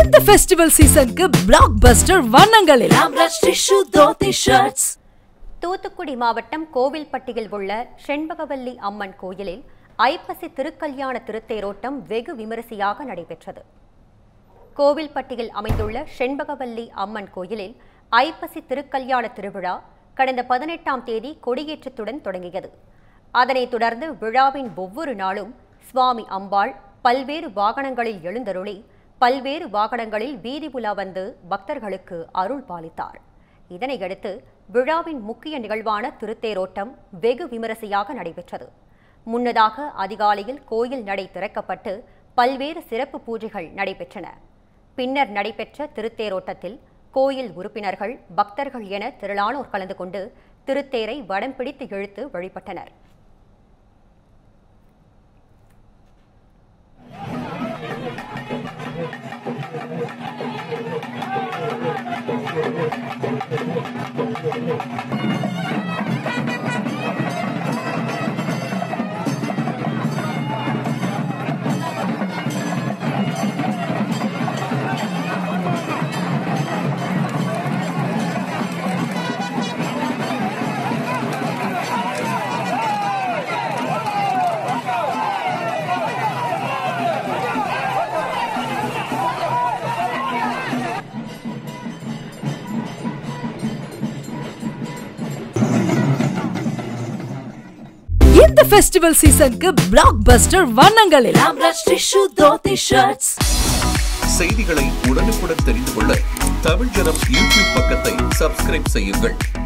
இந்த ஃபெஸ்டிவல் சீசனுக்கு blockbuster வண்ணங்களில் ஆம்ரஷ் டிஷ்யூ தோத்தி ஷர்ட்ஸ் தூத்துக்குடி மாவட்டம் கோவில்பட்டியில் உள்ள செண்பகவல்லி அம்மன் கோயிலில் ஐப்பசி திருக்கல்யாண திருத்தேரோட்டம் வெகு விமரிசையாக நடைபெற்றது கோவில்பட்டியில் அமைந்துள்ள செண்பகவல்லி அம்மன் கோயிலில் ஐப்பசி திருக்கல்யாண திருவிழா கடந்த பதினெட்டாம் தேதி கொடியேற்றத்துடன் தொடங்கியது அதனைத் தொடர்ந்து விழாவின் ஒவ்வொரு நாளும் சுவாமி அம்பாள் பல்வேறு வாகனங்களில் எழுந்தருளி பல்வேறு வாகனங்களில் வீதி உலா வந்து பக்தர்களுக்கு அருள் பாலித்தார் இதனையடுத்து விழாவின் முக்கிய நிகழ்வான திருத்தேரோட்டம் வெகு விமரிசையாக நடைபெற்றது முன்னதாக அதிகாலையில் கோயில் நடை திறக்கப்பட்டு பல்வேறு சிறப்பு பூஜைகள் நடைபெற்றன பின்னர் நடைபெற்ற திருத்தேரோட்டத்தில் கோயில் உறுப்பினர்கள் பக்தர்கள் என திரளானோர் கலந்து கொண்டு திருத்தேரை வடம் பிடித்து இழுத்து வழிபட்டனர் இந்த ஃபெஸ்டிவல் சீசனுக்கு பிளாக் பஸ்டர் வண்ணங்களில் ஆம்ரஷ் டிஷ்யூ தோத்தி ஷர்ட்ஸ் செய்திகளை உடனுக்குடன் தெரிந்து கொள்ள தமிழ் ஜனம் யூடியூப் பக்கத்தை சப்ஸ்கிரைப் செய்யுங்கள்